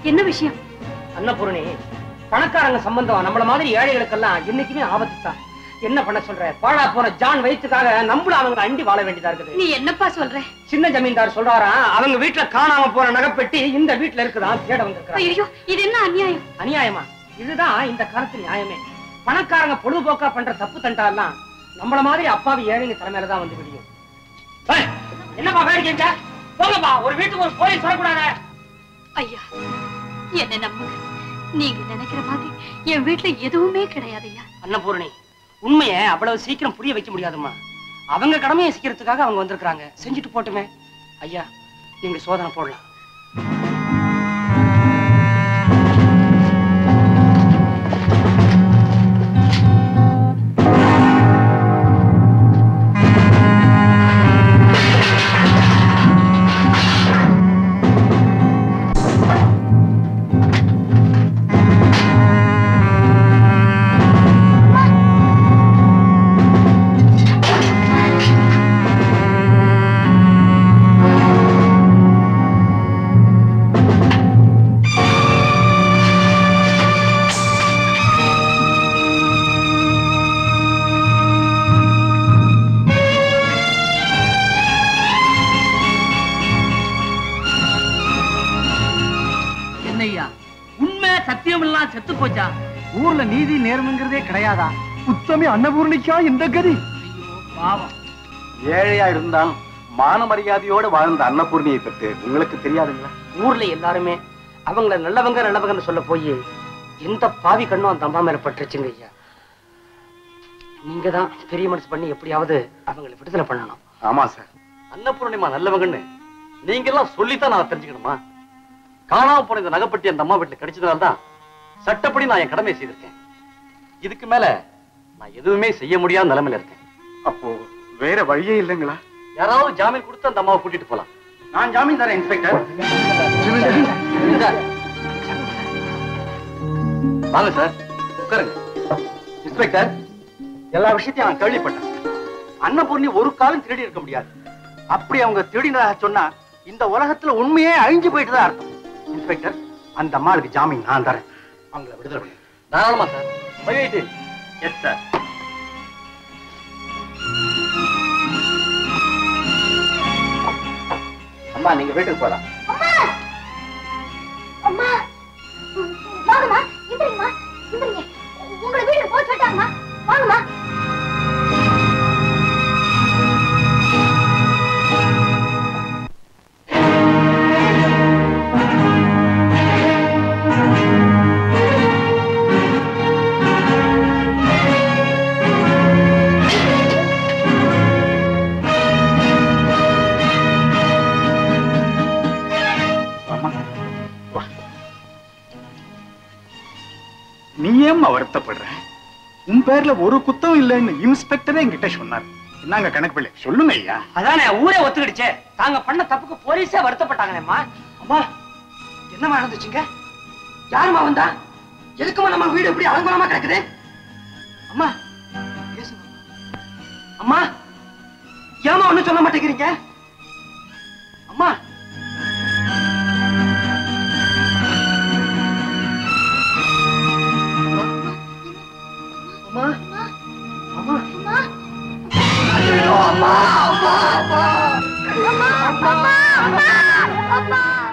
என்ன விஷயம் அன்னபூரணி பணக்காரங்க சம்பந்தம் நம்மள மாதிரி ஏழைகளுக்கெல்லாம் என்னைக்குமே ஆபத்து தான் என்ன பண்ண சொல்ற பாழா போன ஜான் வயிற்றுக்காக நம்மளும் அவங்க அண்டி வாழ வேண்டியதா இருக்குது நீ என்னப்பா சொல்ற சின்ன ஜமீன்தார் சொல்றாராம் அவங்க வீட்டுல காணாம போற நகைப்பெட்டி இந்த வீட்டுல இருக்குதான் தேட வந்திருக்கிறாங்க ஐயோ இது என்ன அநியாயம் அநியாயமா இதுதான் இந்த காலத்து நியாயமே பணக்காரங்க பொழுதுபோக்கா பண்ற தப்பு தண்டா எல்லாம் நம்மள மாதிரி அப்பாவி ஏழைங்க தலைமையில தான் வந்து விடியும் ஏய், என்னப்பா வேடிக்கைங்க போங்கப்பா ஒரு வீட்டுக்கு ஒரு போலீஸ் வரக்கூடாது ஐயா என்ன நம்புங்க நீங்க நினைக்கிற மாதிரி என் வீட்டுல எதுவுமே கிடையாது ஐயா அன்னபூரணி உண்மையை அவ்வளவு சீக்கிரம் புரிய வைக்க முடியாதும்மா அவங்க கடமையை சீக்கிரத்துக்காக அவங்க வந்திருக்காங்க செஞ்சுட்டு போட்டுமே ஐயா நீங்க சோதனை போடலாம் என்னய்யா உண்மை சத்தியம் எல்லாம் செத்து போச்சா ஊர்ல நீதி நேர்மைங்கிறதே கிடையாதா உத்தமி அன்னபூர்ணிக்கா இந்த கதி ஐயோ பாவம் ஏழையா இருந்தாலும் மான மரியாதையோட வாழ்ந்த அன்னபூர்ணியை பற்றி உங்களுக்கு தெரியாதுங்களா ஊர்ல எல்லாருமே அவங்கள நல்லவங்க நல்லவங்கன்னு சொல்ல போய் எந்த பாவி கண்ணும் அந்த அம்மா மேல பட்டுருச்சுங்க ஐயா நீங்க தான் பெரிய மனசு பண்ணி எப்படியாவது அவங்களை விடுதலை பண்ணணும் ஆமா சார் அன்னபூர்ணிமா நல்லவங்கன்னு நீங்க எல்லாம் சொல்லித்தான் நான் தெரிஞ்சுக்கணுமா காணாம போன இந்த நகைப்பட்டி அந்த அம்மா வீட்டுல கிடைச்சதுனால தான் சட்டப்படி நான் என் கடமையை செய்திருக்கேன் இதுக்கு மேல நான் எதுவுமே செய்ய முடியாத நிலைமையில இருக்கேன் அப்போ வேற வழியே இல்லைங்களா யாராவது ஜாமீன் கொடுத்து அந்த அம்மாவை கூட்டிட்டு போலாம் நான் ஜாமீன் தரேன் இன்ஸ்பெக்டர் வாங்க சார் உட்காருங்க இன்ஸ்பெக்டர் எல்லா விஷயத்தையும் நான் கேள்விப்பட்டேன் அன்னபூர்ணி ஒரு காலம் திருடி இருக்க முடியாது அப்படி அவங்க திருடினதாக சொன்னா இந்த உலகத்துல உண்மையே அழிஞ்சு போயிட்டு தான் அர்த்தம் இன்ஸ்பெக்டர் அந்த அம்மாளுக்கு ஜாமீன் நான் தரேன் அவங்கள விடுதலை பண்ணு தாராளமா சார் வழியிட்டு எஸ் சார் அம்மா நீங்க வீட்டுக்கு போலாம் அம்மா வாங்கம்மா எந்திரிங்கம்மா எந்திரிங்க உங்களை வீட்டுக்கு போக சொல்லிட்டாங்கம்மா வாங்கம்மா அம்மா வா நீ ஏம்மா வருத்தப்படுற உன் பேர்ல ஒரு குத்தம் இல்லைன்னு இன்ஸ்பெக்டரே என்கிட்ட சொன்னார் என்னங்க கணக்கு பிள்ளை சொல்லுங்க ஐயா அதானே ஊரே ஒத்துக்கிடுச்சே தாங்க பண்ண தப்புக்கு போலீஸே வருத்தப்பட்டாங்களேம்மா அம்மா என்னம்மா நடந்துச்சுங்க யாரும்மா வந்தா எதுக்குமா நம்ம வீடு இப்படி அலங்கோலமா கிடக்குது அம்மா பேசுங்க அம்மா ஏமா ஒண்ணும் சொல்ல மாட்டேங்கிறீங்க அம்மா அம்மா அம்மா அம்மா ஐயோ, அம்மா அம்மா அம்மா அம்மா அம்மா அம்மா அம்மா